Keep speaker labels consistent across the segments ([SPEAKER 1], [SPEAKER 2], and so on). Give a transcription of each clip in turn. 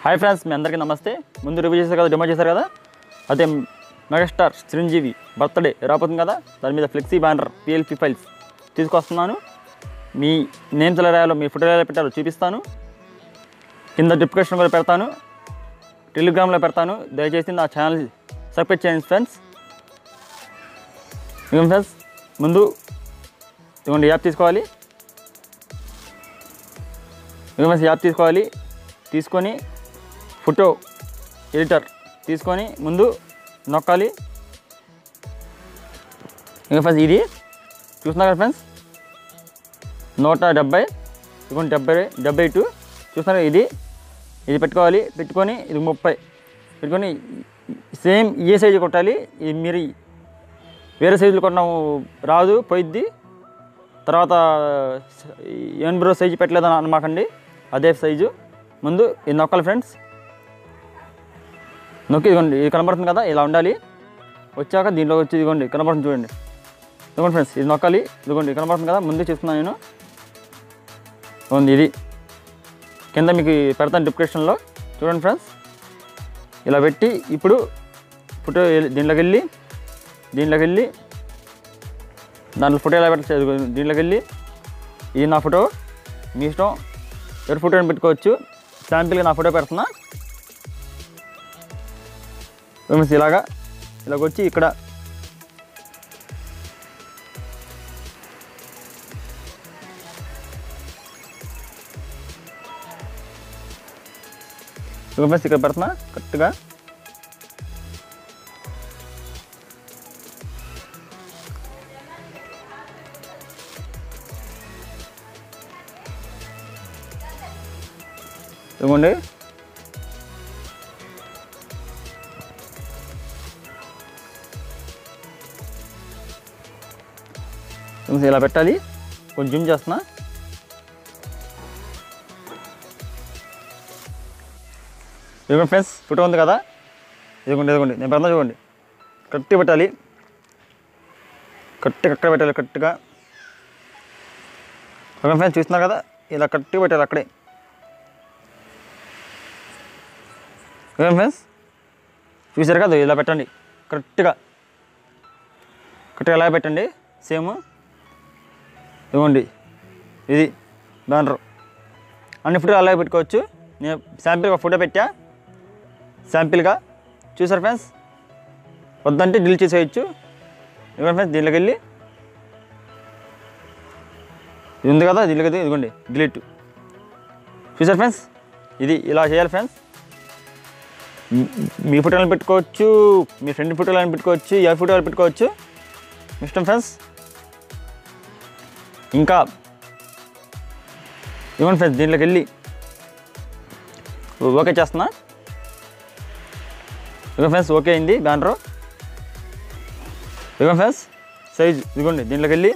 [SPEAKER 1] hi friends మీ అందరికీ నమస్తే ముందు రివ్యూ చేశారు కదా డెమో చేశారు కదా అదే మెగాస్టార్ చిరంజీవి బర్త్డే రాబోతుంది కదా దాని మీద ఫ్లెక్సీ బ్యానర్ పిఎల్పి ఫైల్స్ తీసుకొస్తున్నాను మీ నేమ్స్ ఎలా రాయాలో మీ ఫోటో ఎలా పెట్టాలో చూపిస్తాను కింద డిస్క్రిప్షన్ కూడా పెడతాను టెలిగ్రామ్లో పెడతాను దయచేసి నా ఛానల్ సబ్స్క్రైబ్ చేయండి ఫ్రెండ్స్ ఇదిగోండి ఫ్రెండ్స్ ముందు ఇదిగోండి యాప్ తీసుకోవాలి ఇదిగో ఫ్రెండ్స్ యాప్ తీసుకోవాలి తీసుకొని ఫోటో ఎడిటర్ తీసుకొని ముందు నొక్కాలి ఇంకా ఫ్రెండ్స్ ఇది చూస్తున్నారు కదా ఫ్రెండ్స్ నూట డెబ్బై ఇదిగోండి డెబ్బై డెబ్బై టూ చూస్తున్నారు ఇది ఇది పెట్టుకోవాలి పెట్టుకొని ఇది ముప్పై పెట్టుకొని సేమ్ ఏ సైజు కొట్టాలి ఇది మీరు వేరే సైజులు కొట్టడం రాదు పోయిద్ది తర్వాత ఏం బ్రో సైజు పెట్టలేదని అనమాకండి అదే సైజు ముందు ఇది నొక్కాలి ఫ్రెండ్స్ నొక్కి ఇదిగోండి ఇది కనబడుతుంది కదా ఇలా ఉండాలి వచ్చాక దీంట్లో వచ్చి ఇదిగోండి కనబడుతుంది చూడండి ఇదిగోండి ఫ్రెండ్స్ ఇది నొక్కాలి ఇదిగోండి కనబడుతుంది కదా ముందే చెప్తున్నాను నేను ఉంది ఇది కింద మీకు పెడతాను డిస్క్రిప్షన్లో చూడండి ఫ్రెండ్స్ ఇలా పెట్టి ఇప్పుడు ఫోటో దీంట్లోకి వెళ్ళి దీంట్లోకి వెళ్ళి దాంట్లో ఫోటో ఎలా పెట్టచ్చు ఇదిగో దీంట్లోకి వెళ్ళి ఇది నా ఫోటో మీ ఇష్టం ఎవరి ఫోటో అని పెట్టుకోవచ్చు శాంపిల్గా నా ఫోటో పెడుతున్నా ఫ్రెండ్స్ ఇలాగా ఇలాగ వచ్చి ఇక్కడ ఫ్రెండ్స్ ఇక్కడ పెడుతున్నా కరెక్ట్గా ఇదిగోండి కొంచెం ఇలా పెట్టాలి కొంచెం జూమ్ చేస్తున్నా ఇదిగోండి ఫ్రెండ్స్ ఫోటో ఉంది కదా ఇదిగోండి ఇదిగోండి నేను పెడతా చూడండి కరెక్ట్గా పెట్టాలి కరెక్ట్గా అక్కడ పెట్టాలి కరెక్ట్గా ఓకే ఫ్రెండ్స్ చూస్తున్నారు కదా ఇలా కరెక్ట్గా పెట్టాలి అక్కడే ఓకే ఫ్రెండ్స్ చూసారు కదా ఇలా పెట్టండి కరెక్ట్గా కరెక్ట్గా ఇలా పెట్టండి సేమ్ ఇదిగోండి ఇది బ్యానర్ అన్ని ఫోటోలు అలాగే పెట్టుకోవచ్చు నేను శాంపిల్గా ఫోటో పెట్టా శాంపిల్గా చూసారు ఫ్రెండ్స్ వద్దంటే డిలీట్ చేసేయచ్చు ఇదిగోండి ఫ్రెండ్స్ దీంట్లోకి వెళ్ళి ఇది ఉంది కదా దీంట్లోకి వెళ్ళి ఇదిగోండి డిలీట్ చూసారు ఫ్రెండ్స్ ఇది ఇలా చేయాలి ఫ్రెండ్స్ మీ- మీ ఫోటోలను పెట్టుకోవచ్చు మీ ఫ్రెండ్ ఫోటోలను పెట్టుకోవచ్చు ఏ ఫోటోలు పెట్టుకోవచ్చు మీ ఇష్టం ఫ్రెండ్స్ ఇంకా ఇవ్వండి ఫ్రెండ్స్ దీంట్లోకి వెళ్ళి ఓకే చేస్తున్నా ఇదిగో ఫ్రెండ్స్ ఓకే అయింది బ్యానరు ఇదిగో ఫ్రెండ్స్ సైజ్ ఇదిగోండి దీంట్లోకి వెళ్ళి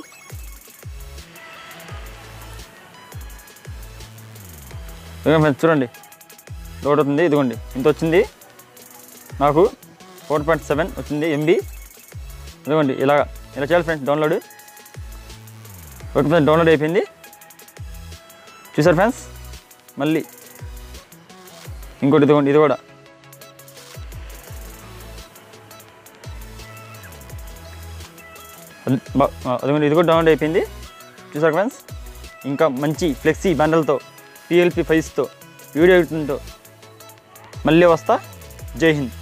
[SPEAKER 1] ఇదిగో ఫ్రెండ్స్ చూడండి లోడ్ అవుతుంది ఇదిగోండి ఇంత వచ్చింది నాకు ఫోర్ పాయింట్ సెవెన్ వచ్చింది ఎంబీ ఇదిగోండి ఇలాగా ఇలా చేయాలి friends download okay friends download అయిపోయింది చూసారు ఫ్రెండ్స్ మళ్ళీ ఇంకోటి ఇదిగోండి ఇది కూడా అది- బా- ఆ, అదిగోండి ఇది కూడా డౌన్లోడ్ అయిపోయింది చూసారు ఫ్రెండ్స్ ఇంకా మంచి ఫ్లెక్సీ బండలతో పిఎల్పి ఫైవ్స్తో వీడియో ఎడిటింగ్తో మళ్ళీ వస్తా జై హింద్